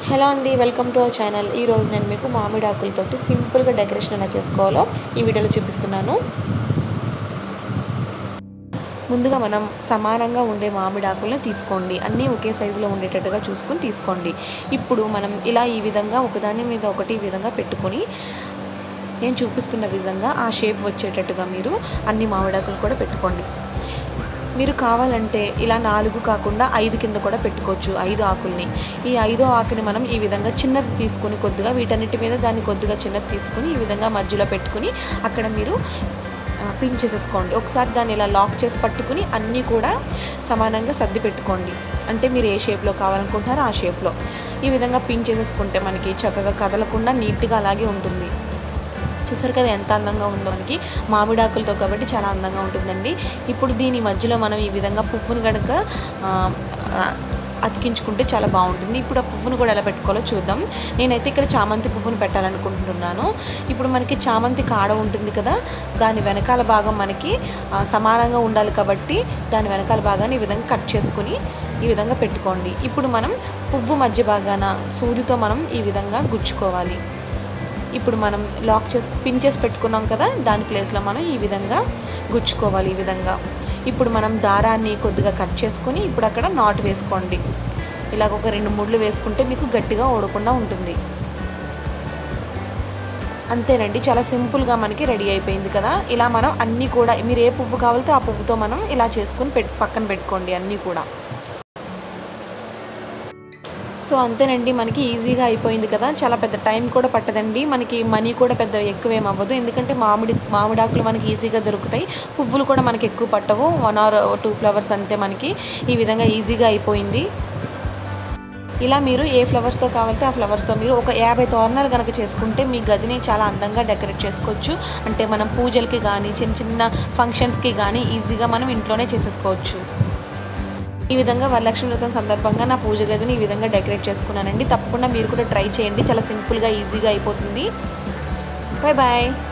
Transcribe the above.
hello అండి welcome to our channel ఈరోజు నేను మీకు మామిడి ఆకులతోటి సింపుల్గా డెకరేషన్ ఎలా చేసుకోవాలో ఈ వీడియోలో చూపిస్తున్నాను ముందుగా మనం సమానంగా ఉండే మామిడి ఆకులను తీసుకోండి అన్నీ ఒకే సైజులో ఉండేటట్టుగా చూసుకొని తీసుకోండి ఇప్పుడు మనం ఇలా ఈ విధంగా ఒకదాని మీద ఒకటి ఈ విధంగా పెట్టుకొని నేను చూపిస్తున్న విధంగా ఆ షేప్ వచ్చేటట్టుగా మీరు అన్ని మామిడాకులు కూడా పెట్టుకోండి మీరు కావాలంటే ఇలా నాలుగు కాకుండా ఐదు కింద కూడా పెట్టుకోవచ్చు ఐదు ఆకుల్ని ఈ ఐదో ఆకుని మనం ఈ విధంగా చిన్నది తీసుకుని కొద్దిగా వీటన్నిటి మీద దాన్ని కొద్దిగా చిన్నది తీసుకుని ఈ విధంగా మధ్యలో పెట్టుకుని అక్కడ మీరు ఆ, పిన్ చేసేసుకోండి ఒకసారి దాన్ని ఇలా లాక్ చేసి పట్టుకుని అన్నీ కూడా సమానంగా సర్ది పెట్టుకోండి అంటే మీరు ఏ షేప్లో కావాలనుకుంటున్నారో ఆ షేప్లో ఈ విధంగా పిన్ చేసేసుకుంటే మనకి చక్కగా కదలకుండా నీట్గా అలాగే ఉంటుంది చూసారు కదా ఎంత అందంగా ఉందో మనకి మామిడాకులతో కాబట్టి చాలా అందంగా ఉంటుందండి ఇప్పుడు దీని మధ్యలో మనం ఈ విధంగా పువ్వుని కనుక ఆ, ఆ, అతికించుకుంటే చాలా బాగుంటుంది ఇప్పుడు ఆ పువ్వును కూడా ఎలా పెట్టుకోవాలో చూద్దాం నేనైతే ఇక్కడ చామంతి పువ్వును పెట్టాలనుకుంటున్నాను ఇప్పుడు మనకి చామంతి కాడ ఉంటుంది కదా దాని వెనకాల భాగం మనకి ఆ, సమానంగా ఉండాలి కాబట్టి దాని వెనకాల భాగాన్ని ఈ విధంగా కట్ చేసుకుని ఈ విధంగా పెట్టుకోండి ఇప్పుడు మనం పువ్వు మధ్య భాగాన సూదితో మనం ఈ విధంగా గుచ్చుకోవాలి ఇప్పుడు మనం లాక్ చేసి పిన్ చేసి పెట్టుకున్నాం కదా దాని ప్లేస్లో మనం ఈ విధంగా గుచ్చుకోవాలి ఈ విధంగా ఇప్పుడు మనం దారాన్ని కొద్దిగా కట్ చేసుకొని ఇప్పుడు అక్కడ నాట్ వేసుకోండి ఇలాగ ఒక రెండు ముళ్ళు వేసుకుంటే మీకు గట్టిగా ఓడకుండా ఉంటుంది అంతేనండి చాలా సింపుల్గా మనకి రెడీ అయిపోయింది కదా ఇలా మనం అన్నీ కూడా మీరు ఏ పువ్వు కావాలితే ఆ పువ్వుతో మనం ఇలా చేసుకుని పెట్ పక్కన పెట్టుకోండి అన్నీ కూడా సో అంతేనండి మనకి ఈజీగా అయిపోయింది కదా చాలా పెద్ద టైం కూడా పట్టదండి మనకి మనీ కూడా పెద్ద ఎక్కువేం అవ్వదు ఎందుకంటే మామిడి మామిడాకులు మనకి ఈజీగా దొరుకుతాయి పువ్వులు కూడా మనకి ఎక్కువ పట్టవు వన్ ఆర్ టూ ఫ్లవర్స్ అంతే మనకి ఈ విధంగా ఈజీగా అయిపోయింది ఇలా మీరు ఏ ఫ్లవర్స్తో కావాలితే ఆ ఫ్లవర్స్తో మీరు ఒక యాభై తోరణాలు కనుక చేసుకుంటే మీ గదిని చాలా అందంగా డెకరేట్ చేసుకోవచ్చు అంటే మనం పూజలకి కానీ చిన్న చిన్న ఫంక్షన్స్కి కానీ ఈజీగా మనం ఇంట్లోనే చేసేసుకోవచ్చు ఈ విధంగా వరలక్ష్మి వ్రతం సందర్భంగా నా పూజ గదిని ఈ విధంగా డెకరేట్ చేసుకున్నానండి తప్పకుండా మీరు కూడా ట్రై చేయండి చాలా సింపుల్గా ఈజీగా అయిపోతుంది బాయ్ బాయ్